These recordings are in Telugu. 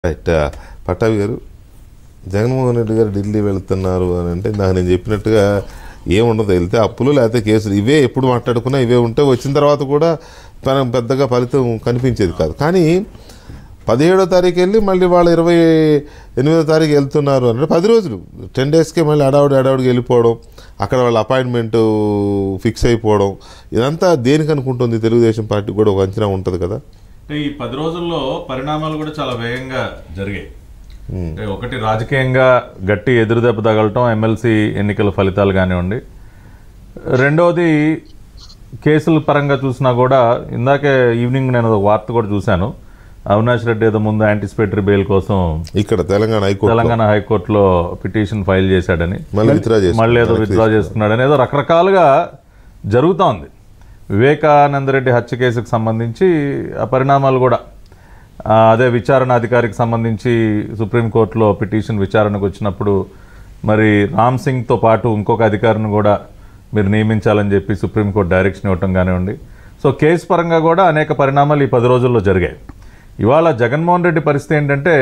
రైట్ పట్టాభి గారు జగన్మోహన్ రెడ్డి గారు ఢిల్లీ వెళ్తున్నారు అని అంటే నాకు నేను చెప్పినట్టుగా ఏముండదు వెళ్తే అప్పులు లేకపోతే కేసులు ఇవే ఎప్పుడు మాట్లాడుకున్నా ఇవే ఉంటే వచ్చిన తర్వాత కూడా మనం పెద్దగా ఫలితం కనిపించేది కాదు కానీ పదిహేడో తారీఖు వెళ్ళి మళ్ళీ వాళ్ళు ఇరవై ఎనిమిదో తారీఖు వెళ్తున్నారు అంటే పది రోజులు టెన్ డేస్కే మళ్ళీ అడావుడి అడావుడికి వెళ్ళిపోవడం అక్కడ వాళ్ళ అపాయింట్మెంట్ ఫిక్స్ అయిపోవడం ఇదంతా దేనికి అనుకుంటుంది తెలుగుదేశం పార్టీ కూడా ఒక అంచనా ఉంటుంది కదా అంటే ఈ పది రోజుల్లో పరిణామాలు కూడా చాలా వేగంగా జరిగాయి అంటే ఒకటి రాజకీయంగా గట్టి ఎదురుదెబ్బ తగలటం ఎమ్మెల్సీ ఎన్నికల ఫలితాలు కానివ్వండి రెండవది కేసుల పరంగా చూసినా కూడా ఇందాకే ఈవినింగ్ నేను ఒక వార్త కూడా చూశాను అవినాష్ రెడ్డి ఏదో ముందు యాంటిసిపేటరీ బెయిల్ కోసం ఇక్కడ తెలంగాణ హైకోర్టు తెలంగాణ హైకోర్టులో పిటిషన్ ఫైల్ చేశాడని మళ్ళీ విత్డ్రా చేసి మళ్ళీ ఏదో విత్డ్రా చేసుకున్నాడని ఏదో రకరకాలుగా జరుగుతోంది వివేకానంద రెడ్డి హత్య కేసుకు సంబంధించి ఆ పరిణామాలు కూడా ఆ, అదే విచారణ అధికారికి సంబంధించి సుప్రీంకోర్టులో పిటిషన్ విచారణకు వచ్చినప్పుడు మరి రామ్ సింగ్తో పాటు ఇంకొక అధికారిని కూడా మీరు నియమించాలని చెప్పి సుప్రీంకోర్టు డైరెక్షన్ ఇవ్వటం కానివ్వండి సో కేసు పరంగా కూడా అనేక పరిణామాలు ఈ పది రోజుల్లో జరిగాయి ఇవాళ జగన్మోహన్ రెడ్డి పరిస్థితి ఏంటంటే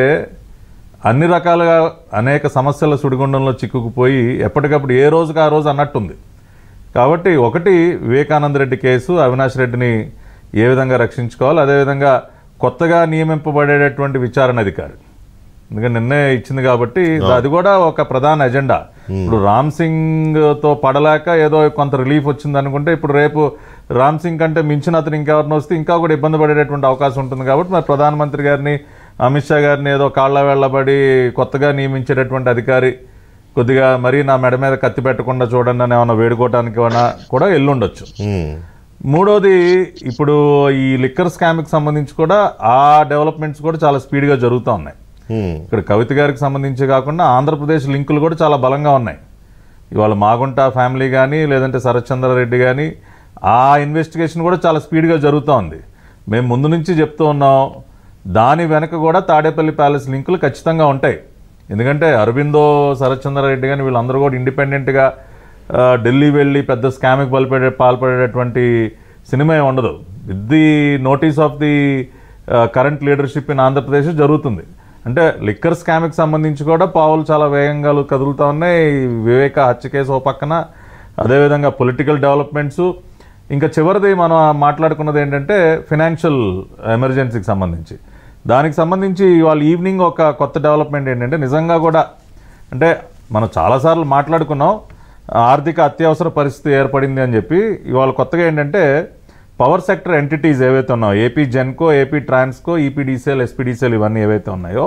అన్ని రకాలుగా అనేక సమస్యల సుడిగుండంలో చిక్కుకుపోయి ఎప్పటికప్పుడు ఏ రోజుకి ఆ రోజు అన్నట్టుంది కాబట్టి ఒకటి వివేకానంద రెడ్డి కేసు అవినాష్ రెడ్డిని ఏ విధంగా రక్షించుకోవాలి అదేవిధంగా కొత్తగా నియమింపబడేటటువంటి విచారణ అధికారి ఎందుకంటే నిన్నే ఇచ్చింది కాబట్టి అది కూడా ఒక ప్రధాన ఎజెండా ఇప్పుడు రామ్ సింగ్ తో పడలేక ఏదో కొంత రిలీఫ్ వచ్చింది అనుకుంటే ఇప్పుడు రేపు రామ్ సింగ్ కంటే మించిన అతను ఇంకెవరిని వస్తే ఇంకా కూడా ఇబ్బంది పడేటటువంటి అవకాశం ఉంటుంది కాబట్టి మరి ప్రధానమంత్రి గారిని అమిత్ షా గారిని ఏదో కాళ్ళ వెళ్ళబడి కొత్తగా నియమించేటటువంటి అధికారి కొద్దిగా మరీ నా మెడ మీద కత్తి పెట్టకుండా చూడండి అని ఏమైనా వేడుకోవడానికి ఏమైనా కూడా ఎల్లుండొచ్చు ఉమ్. మూడోది ఇప్పుడు ఈ లిక్కర్ స్కామ్కి సంబంధించి కూడా ఆ డెవలప్మెంట్స్ కూడా చాలా స్పీడ్గా జరుగుతూ ఉన్నాయి ఉమ్. ఇక్కడ కవిత గారికి సంబంధించి కాకుండా ఆంధ్రప్రదేశ్ లింకులు కూడా చాలా బలంగా ఉన్నాయి ఇవాళ మాగుంట ఫ్యామిలీ కానీ లేదంటే శరత్చంద్రారెడ్డి కానీ ఆ ఇన్వెస్టిగేషన్ కూడా చాలా స్పీడ్గా జరుగుతూ ఉంది మేము ముందు నుంచి చెప్తూ ఉన్నాం దాని వెనక కూడా తాడేపల్లి ప్యాలెస్ లింకులు ఖచ్చితంగా ఉంటాయి ఎందుకంటే అరవిందో శరత్చంద్రారెడ్డి కానీ వీళ్ళందరూ కూడా ఇండిపెండెంట్గా ఆ, ఢిల్లీ వెళ్ళి పెద్ద స్కామ్కి పాల్పడే పాల్పడేటటువంటి సినిమా ఏం ఉండదు with the notice of the current leadership in Andhra Pradesh జరుగుతుంది అంటే లిక్కర్ స్కామ్కి సంబంధించి కూడా పావులు చాలా వేగంగా కదులుతూ ఉన్నాయి వివేక హత్య కేసు ఓ పక్కన అదేవిధంగా పొలిటికల్ డెవలప్మెంట్స్ ఇంకా చివరిది మనం మాట్లాడుకున్నది ఏంటంటే ఫినాన్షియల్ ఎమర్జెన్సీకి సంబంధించి దానికి సంబంధించి ఇవాళ ఈవినింగ్ ఒక కొత్త డెవలప్మెంట్ ఏంటంటే నిజంగా కూడా అంటే మనం చాలాసార్లు మాట్లాడుకున్నాం ఆర్థిక అత్యవసర పరిస్థితి ఏర్పడింది అని చెప్పి ఇవాళ కొత్తగా ఏంటంటే పవర్ సెక్టర్ ఎంటిటీస్ ఏవైతే ఉన్నాయో AP Genco AP Transco EPDCL SPDCL ఇవన్నీ ఏవైతే ఉన్నాయో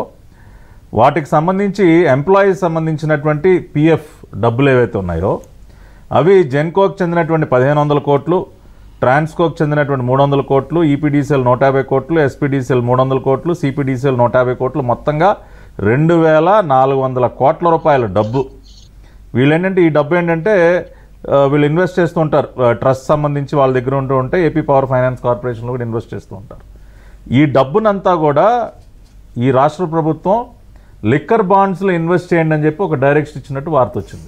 వాటికి సంబంధించి ఎంప్లాయీస్ సంబంధించినటువంటి పిఎఫ్ డబ్బులు ఏవైతే ఉన్నాయో అవి జెన్కోకి చెందినటువంటి పదిహేను వందల కోట్లు ట్రాన్స్కోకి చెందినటువంటి మూడు వందల కోట్లు ఈపీడీసీఎల్ నూట యాభై కోట్లు ఎస్పీడీసీఎల్ మూడు వందల కోట్లు సిపిడిసిఎల్ నూట యాభై కోట్లు మొత్తంగా రెండు వేల నాలుగు వందల కోట్ల రూపాయల డబ్బు వీళ్ళు ఏంటంటే ఈ డబ్బు ఏంటంటే ఆ, వీళ్ళు ఇన్వెస్ట్ చేస్తూ ఉంటారు ట్రస్ట్ సంబంధించి వాళ్ళ దగ్గర ఉంటూ ఉంటే ఏపీ పవర్ ఫైనాన్స్ కార్పొరేషన్లో కూడా ఇన్వెస్ట్ చేస్తూ ఉంటారు ఈ డబ్బునంతా కూడా ఈ రాష్ట్ర ప్రభుత్వం లిక్కర్ బాండ్స్లో ఇన్వెస్ట్ చేయండి అని చెప్పి ఒక డైరెక్షన్ ఇచ్చినట్టు వార్త వచ్చింది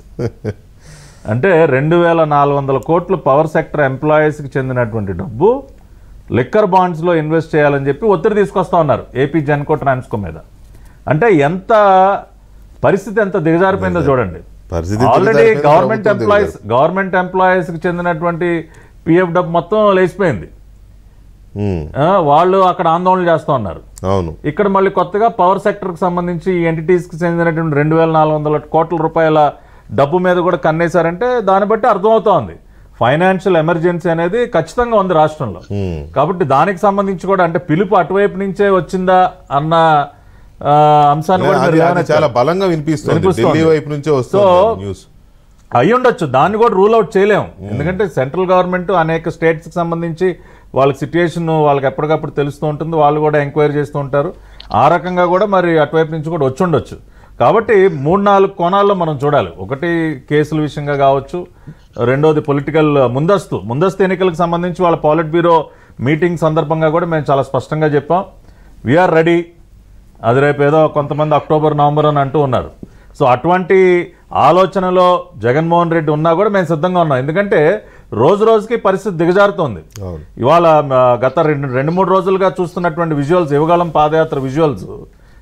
అంటే రెండు వేల నాలుగు వందల కోట్లు పవర్ సెక్టర్ ఎంప్లాయీస్కి చెందినటువంటి డబ్బు లిక్కర్ బాండ్స్లో ఇన్వెస్ట్ చేయాలని చెప్పి ఒత్తిడి తీసుకొస్తా ఉన్నారు ఏపీ జెన్కో ట్రాన్స్కో మీద అంటే ఎంత పరిస్థితి ఎంత దిగజారిపోయిందో చూడండి పరిస్థితి ఆల్రెడీ దిగజారిపోయింది, గవర్నమెంట్ ప్రభుత్వం ఎంప్లాయీస్ గవర్నమెంట్ ఎంప్లాయీస్కి చెందినటువంటి పిఎఫ్ డబ్బు మొత్తం లేచిపోయింది ఉమ్. ఆ, వాళ్ళు అక్కడ ఆందోళన చేస్తూ ఉన్నారు అవును ఇక్కడ మళ్ళీ కొత్తగా పవర్ సెక్టర్కి సంబంధించి ఈ ఎంటిటీస్కి చెందినటువంటి రెండు వేల నాలుగు వందల కోట్ల రూపాయల డబ్బు మీద కూడా కన్నేశారంటే దాన్ని బట్టి అర్థమవుతోంది ఫైనాన్షియల్ ఎమర్జెన్సీ అనేది ఖచ్చితంగా ఉంది రాష్ట్రంలో ఉమ్. కాబట్టి దానికి సంబంధించి కూడా అంటే పిలుపు అటువైపు నుంచే వచ్చిందా అన్న ఆ, అంశాన్ని కూడా మీరు అది- అది లేవనెత్తారు. చాలా బలంగా వినిపిస్తుంది వినిపిస్తోంది. ఢిల్లీ వైపు నుంచే వస్తుంది సో- న్యూస్ అయి ఉండొచ్చు దాన్ని కూడా రూల్ అవుట్ చేయలేము ఎందుకంటే సెంట్రల్ గవర్నమెంట్ అనేక స్టేట్స్కి సంబంధించి వాళ్ళకి సిచ్యుయేషన్ వాళ్ళకి ఎప్పటికప్పుడు తెలుస్తూ ఉంటుంది వాళ్ళు కూడా ఎంక్వైరీ చేస్తూ ఉంటారు ఆ రకంగా కూడా మరి అటువైపు నుంచి కూడా వచ్చి ఉండొచ్చు కాబట్టి మూడు నాలుగు కోణాల్లో మనం చూడాలి ఒకటి కేసుల విషయంగా కావచ్చు రెండోది పొలిటికల్ ముందస్తు ముందస్తు ఎన్నికలకు సంబంధించి వాళ్ళ పాలిట్ బ్యూరో మీటింగ్ సందర్భంగా కూడా మేము చాలా స్పష్టంగా చెప్పాం వీఆర్ రెడీ అది రేపు ఏదో కొంతమంది అక్టోబర్ నవంబర్ అని అంటూ ఉన్నారు సో అటువంటి ఆలోచనలో జగన్మోహన్ రెడ్డి ఉన్నా కూడా మేము సిద్ధంగా ఉన్నాం ఎందుకంటే రోజు రోజుకి పరిస్థితి దిగజారుతోంది అవును ఇవాళ ఆ, గత రెండు రెండు మూడు రోజులుగా చూస్తున్నటువంటి విజువల్స్ యువగాలం పాదయాత్ర విజువల్స్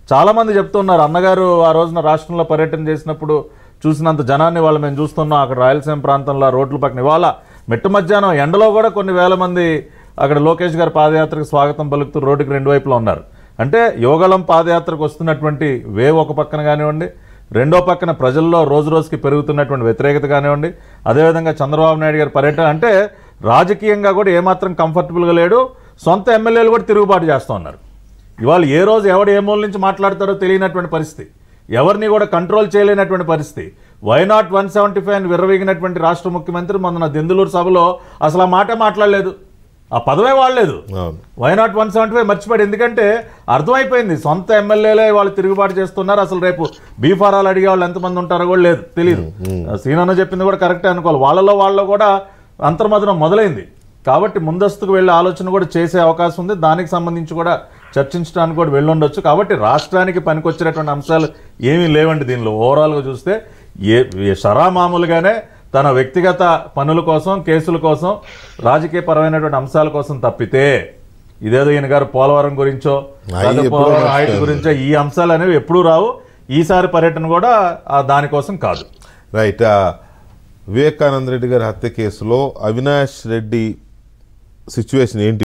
చాలామంది చెప్తున్నారు అన్నగారు ఆ రోజున రాష్ట్రంలో పర్యటన చేసినప్పుడు చూసినంత జనాన్ని వాళ్ళు మేము చూస్తున్నాం అక్కడ రాయలసీమ ప్రాంతంలో ఆ రోడ్ల పక్కన ఇవాళ మిట్ట మధ్యాహ్నం ఎండలో కూడా కొన్ని వేల మంది అక్కడ లోకేష్ గారి పాదయాత్రకు స్వాగతం పలుకుతూ రోడ్డుకి రెండు వైపులా ఉన్నారు అంటే యోగళం పాదయాత్రకు వస్తున్నటువంటి వేవ్ ఒక పక్కన కానివ్వండి రెండో పక్కన ప్రజల్లో రోజు రోజుకి పెరుగుతున్నటువంటి వ్యతిరేకత కానివ్వండి అదేవిధంగా చంద్రబాబు నాయుడు గారి పర్యటన అంటే రాజకీయంగా కూడా ఏమాత్రం కంఫర్టబుల్గా లేడు సొంత ఎమ్మెల్యేలు కూడా తిరుగుబాటు చేస్తూ ఉన్నారు ఇవాళ ఏ రోజు ఎవడు ఏ మూల నుంచి మాట్లాడతారో తెలియనటువంటి పరిస్థితి ఎవరిని కూడా కంట్రోల్ చేయలేనటువంటి పరిస్థితి వైనాట్ వన్ సెవెంటీ ఫైవ్ అని విర్రవీగినటువంటి రాష్ట్ర ముఖ్యమంత్రి మొన్న దెందులూరు సభలో అసలు ఆ మాట మాట్లాడలేదు ఆ పదమే వాడలేదు అవును వైనాట్ వన్ సెవెంటీ ఫైవ్ మర్చిపోయాడు ఎందుకంటే అర్థమైపోయింది సొంత ఎమ్మెల్యేలే వాళ్ళు తిరుగుబాటు చేస్తున్నారు అసలు రేపు బీఫారాలు అడిగే వాళ్ళు ఎంతమంది ఉంటారో కూడా లేదు తెలియదు శ్రీనన్న చెప్పింది కూడా కరెక్టే అనుకోవాలి వాళ్ళలో వాళ్ళలో కూడా అంతర్మదనం మొదలైంది కాబట్టి ముందస్తుకు వెళ్ళే ఆలోచన కూడా చేసే అవకాశం ఉంది దానికి సంబంధించి కూడా చర్చించడానికి కూడా వెళ్ళుండొచ్చు కాబట్టి రాష్ట్రానికి పనికొచ్చినటువంటి అంశాలు ఏమీ లేవండి దీనిలో ఓవరాల్గా చూస్తే ఏ ఏ షరా మామూలుగానే తన వ్యక్తిగత పనుల కోసం కేసుల కోసం రాజకీయ పరమైనటువంటి అంశాల కోసం తప్పితే ఇదేదో ఈయన గారు పోలవరం గురించో అయి లేదా ఎప్పుడో పోలవరం హైట్ వస్తాయి. గురించో ఈ అంశాలు అనేవి ఎప్పుడూ రావు ఈసారి పర్యటన కూడా ఆ దానికోసం కాదు రైట్ ఆ, వివేకానంద రెడ్డి గారి హత్య కేసులో అవినాష్ రెడ్డి సిచ్యువేషన్ ఏంటి